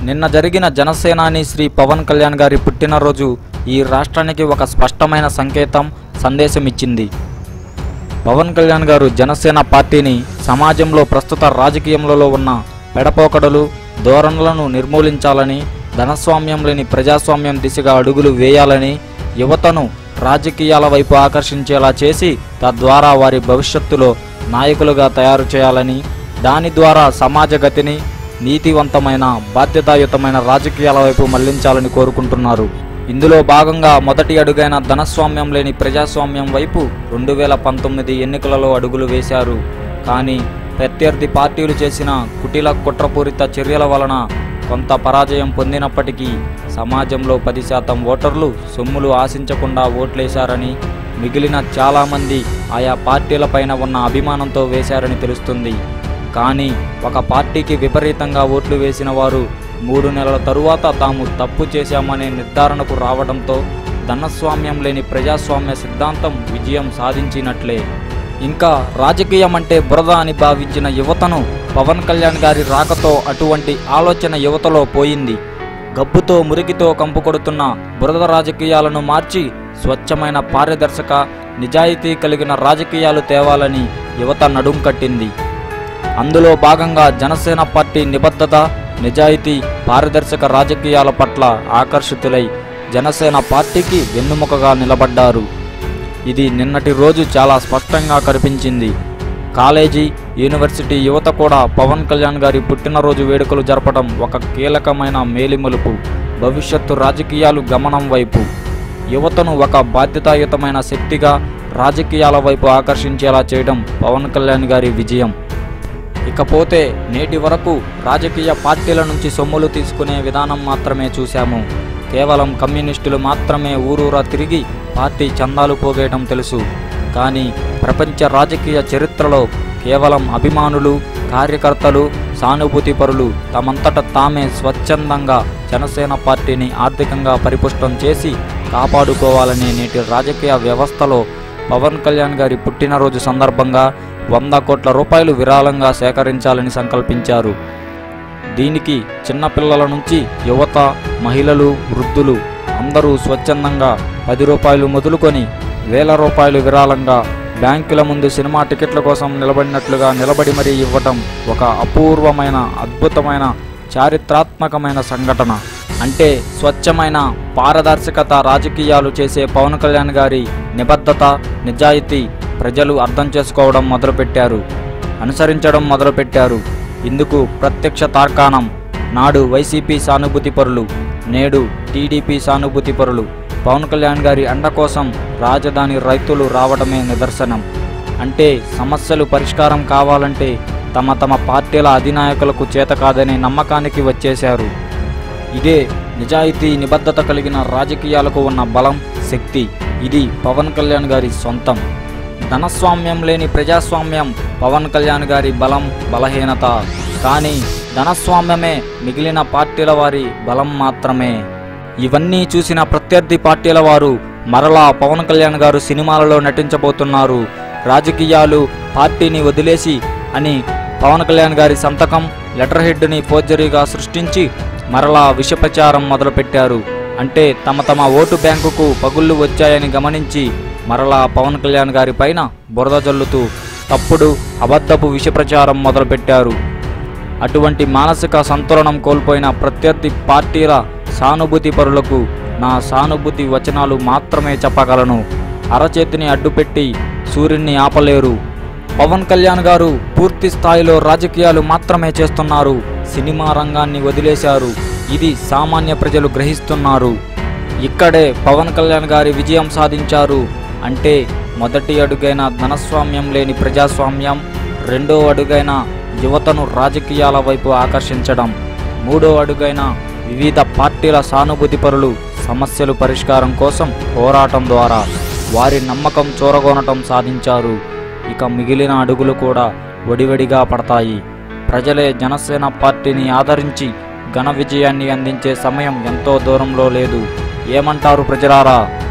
నిన్న జరిగిన జనసేనాని శ్రీ పవన్ కళ్యాణ్ గారి పుట్టినరోజు ఈ రాష్ట్రానికి ఒక స్పష్టమైన సంకేతం సందేశం ఇచ్చింది పవన్ కళ్యాణ్ గారు జనసేన పార్టీని సమాజంలో ప్రస్తుత రాజకీయంలో ఉన్న పెడపోకడలు ధోరణులను నిర్మూలించాలని ధనస్వామ్యం లేని ప్రజాస్వామ్యం దిశగా అడుగులు వేయాలని యువతను రాజకీయాల వైపు ఆకర్షించేలా చేసి తద్వారా వారి భవిష్యత్తులో నాయకులుగా తయారు చేయాలని దాని ద్వారా సమాజ గతిని నీతివంతమైన బాధ్యతాయుతమైన రాజకీయాల వైపు మళ్లించాలని కోరుకుంటున్నారు ఇందులో భాగంగా మొదటి అడుగైన ధనస్వామ్యం లేని ప్రజాస్వామ్యం వైపు రెండు వేల పంతొమ్మిది ఎన్నికలలో అడుగులు వేశారు కానీ ప్రత్యర్థి పార్టీలు చేసిన కుటిల కుట్రపూరిత చర్యల వలన కొంత పరాజయం పొందినప్పటికీ సమాజంలో పది శాతం ఓటర్లు సొమ్ములు ఆశించకుండా ఓట్లేశారని మిగిలిన చాలామంది ఆయా పార్టీలపైన ఉన్న అభిమానంతో వేశారని తెలుస్తుంది కానీ ఒక పార్టీకి విపరీతంగా ఓట్లు వేసిన వారు మూడు నెలల తరువాత తాము తప్పు చేశామనే నిర్ధారణకు రావడంతో ధనస్వామ్యం లేని ప్రజాస్వామ్య సిద్ధాంతం విజయం సాధించినట్లే ఇంకా రాజకీయం అంటే బురద అని భావించిన యువతను పవన్ కళ్యాణ్ గారి రాకతో అటువంటి ఆలోచన యువతలో పోయింది గబ్బుతో మురికితో కంపు కొడుతున్న బురద రాజకీయాలను మార్చి స్వచ్ఛమైన పారదర్శక నిజాయితీ కలిగిన రాజకీయాలు తేవాలని యువత నడుం కట్టింది అందులో భాగంగా జనసేన పార్టీ నిబద్ధత నిజాయితీ పారదర్శక రాజకీయాల పట్ల ఆకర్షితులై జనసేన పార్టీకి వెన్నుముకగా నిలబడ్డారు ఇది నిన్నటి రోజు చాలా స్పష్టంగా కనిపించింది కాలేజీ యూనివర్సిటీ యువత కూడా పవన్ కళ్యాణ్ గారి పుట్టినరోజు వేడుకలు జరపడం ఒక కీలకమైన మేలిమలుపు భవిష్యత్తు రాజకీయాలు గమనం వైపు యువతను ఒక బాధ్యతాయుతమైన శక్తిగా రాజకీయాల వైపు ఆకర్షించేలా చేయడం పవన్ కళ్యాణ్ గారి విజయం ఇకపోతే నేటి వరకు రాజకీయ పార్టీల నుంచి సొమ్ములు తీసుకునే విధానం మాత్రమే చూశాము కేవలం కమ్యూనిస్టులు మాత్రమే ఊరూరా తిరిగి పార్టీ చందాలు పోగేయడం తెలుసు కానీ ప్రపంచ రాజకీయ చరిత్రలో కేవలం అభిమానులు కార్యకర్తలు సానుభూతిపరులు తమంతట తామే స్వచ్ఛందంగా జనసేన పార్టీని ఆర్థికంగా పరిపుష్టం చేసి కాపాడుకోవాలనే నేటి రాజకీయ వ్యవస్థలో పవన్ కళ్యాణ్ గారి పుట్టినరోజు సందర్భంగా వంద కోట్ల రూపాయలు విరాళంగా సేకరించాలని సంకల్పించారు దీనికి చిన్నపిల్లల నుంచి యువత మహిళలు వృద్ధులు అందరూ స్వచ్ఛందంగా పది రూపాయలు మొదలుకొని వేల రూపాయలు విరాళంగా బ్యాంకుల ముందు సినిమా టికెట్ల కోసం నిలబడినట్లుగా నిలబడి మరీ ఇవ్వటం ఒక అపూర్వమైన అద్భుతమైన చారిత్రాత్మకమైన సంఘటన అంటే స్వచ్ఛమైన పారదర్శకత రాజకీయాలు చేసే పవన్ కళ్యాణ్ గారి నిబద్ధత నిజాయితీ ప్రజలు అర్థం చేసుకోవడం మొదలుపెట్టారు అనుసరించడం మొదలుపెట్టారు ఇందుకు ప్రత్యక్ష తార్కాణం నాడు వైసీపీ సానుభూతి పరులు నేడు టీడీపీ సానుభూతి పరులు పవన్ కళ్యాణ్ గారి అండ కోసం రాజధాని రైతులు రావడమే నిదర్శనం అంటే సమస్యలు పరిష్కారం కావాలంటే తమ తమ పార్టీల అధినాయకులకు చేత కాదనే నమ్మకానికి వచ్చేశారు ఇదే నిజాయితీ నిబద్ధత కలిగిన రాజకీయాలకు ఉన్న బలం శక్తి ఇది పవన్ కళ్యాణ్ గారి సొంతం ధనస్వామ్యం లేని ప్రజాస్వామ్యం పవన్ కళ్యాణ్ గారి బలం బలహీనత కానీ ధనస్వామ్యమే మిగిలిన పార్టీల వారి బలం మాత్రమే ఇవన్నీ చూసిన ప్రత్యర్థి పార్టీల వారు మరలా పవన్ కళ్యాణ్ గారు సినిమాలలో నటించబోతున్నారు రాజకీయాలు పార్టీని వదిలేసి అని పవన్ కళ్యాణ్ గారి సంతకం లెటర్ హెడ్ని ఫోర్జరీగా సృష్టించి మరలా విష ప్రచారం మొదలుపెట్టారు అంటే తమ తమ ఓటు బ్యాంకుకు పగుళ్ళు వచ్చాయని గమనించి మరలా పవన్ కళ్యాణ్ గారి పైన బురద జల్లుతూ తప్పుడు అబద్ధపు విష ప్రచారం మొదలుపెట్టారు అటువంటి మానసిక సంతులనం కోల్పోయిన ప్రత్యర్థి పార్టీల సానుభూతి పరులకు నా సానుభూతి వచనాలు మాత్రమే చెప్పగలను అరచేతిని అడ్డుపెట్టి సూర్యున్ని ఆపలేరు పవన్ కళ్యాణ్ గారు పూర్తి స్థాయిలో రాజకీయాలు మాత్రమే చేస్తున్నారు సినిమా రంగాన్ని వదిలేశారు ఇది సామాన్య ప్రజలు గ్రహిస్తున్నారు ఇక్కడే పవన్ కళ్యాణ్ గారి విజయం సాధించారు అంటే మొదటి అడుగైన ధనస్వామ్యం లేని ప్రజాస్వామ్యం రెండో అడుగైన యువతను రాజకీయాల వైపు ఆకర్షించడం మూడో అడుగైన వివిధ పార్టీల సానుభూతిపరులు సమస్యలు పరిష్కారం కోసం పోరాటం ద్వారా వారి నమ్మకం చూరగొనటం సాధించారు ఇక మిగిలిన అడుగులు కూడా వడివడిగా పడతాయి ప్రజలే జనసేన పార్టీని ఆదరించి ఘన విజయాన్ని అందించే సమయం ఎంతో దూరంలో లేదు ఏమంటారు ప్రజలారా